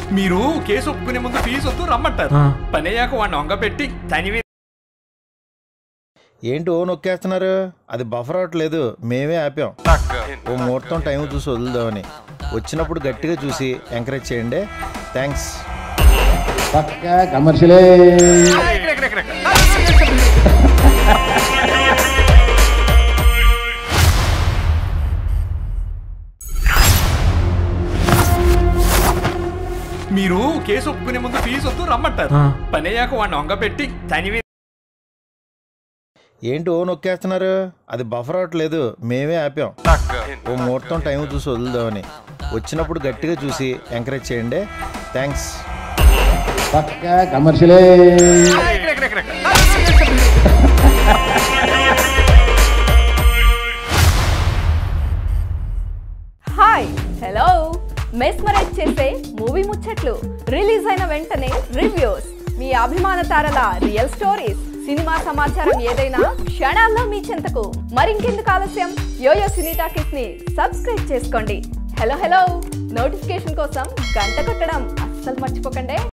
మీరు కేసు ఒప్పుకునే ముందు ఫీజు వద్దు రమ్మంటారు ఆ. పని అయ్యాక వాడిని వంగపెట్టి తనివి ఏంటి ఓ నొక్కేస్తున్నారు అది బఫర్ అవట్లేదు మేమే ఆపాం ఓ ముహూర్తం టైం చూసి వదులుదామని వచ్చినప్పుడు గట్టిగా చూసి ఎంకరేజ్ చేయండి థ్యాంక్స్ పక్కా కమర్షియలే ఇక్కడ, ఇక్కడ, ఇక్కడ, ఇక్కడ. మీరు కేసు ఒప్పుకునే ముందు ఫీజు వద్దు రమ్మంటారు ఆ. పని అయ్యాక వాడిని వంగపెట్టి తనివి ఏంటి ఓ నొక్కేస్తున్నారు అది బఫర్ అవట్లేదు మేమే ఆపాం ఓ ముహూర్తం టైం చూసి వదులుదామని వచ్చినప్పుడు గట్టిగా చూసి ఎంకరేజ్ చేయండి థ్యాంక్స్ పక్కా కమర్షియలే ఇక్కడ, ఇక్కడ, ఇక్కడ, ఇక్కడ. హాయ్ హలో మెస్మరైజ్ చేసే మూవీ ముచ్చట్లు రిలీజ్ అయిన వెంటనే రివ్యూస్ మీ అభిమాన తారల రియల్ స్టోరీస్ సినిమా సమాచారం ఏదైనా క్షణాల్లో మీ చెంతకు మరింకెందుకు ఆలస్యం యోయో సినీ టాకీస్ ని సబ్స్క్రైబ్ చేసుకోండి హలో హలో నోటిఫికేషన్ కోసం గంట కొట్టడం అస్సలు మర్చిపోకండి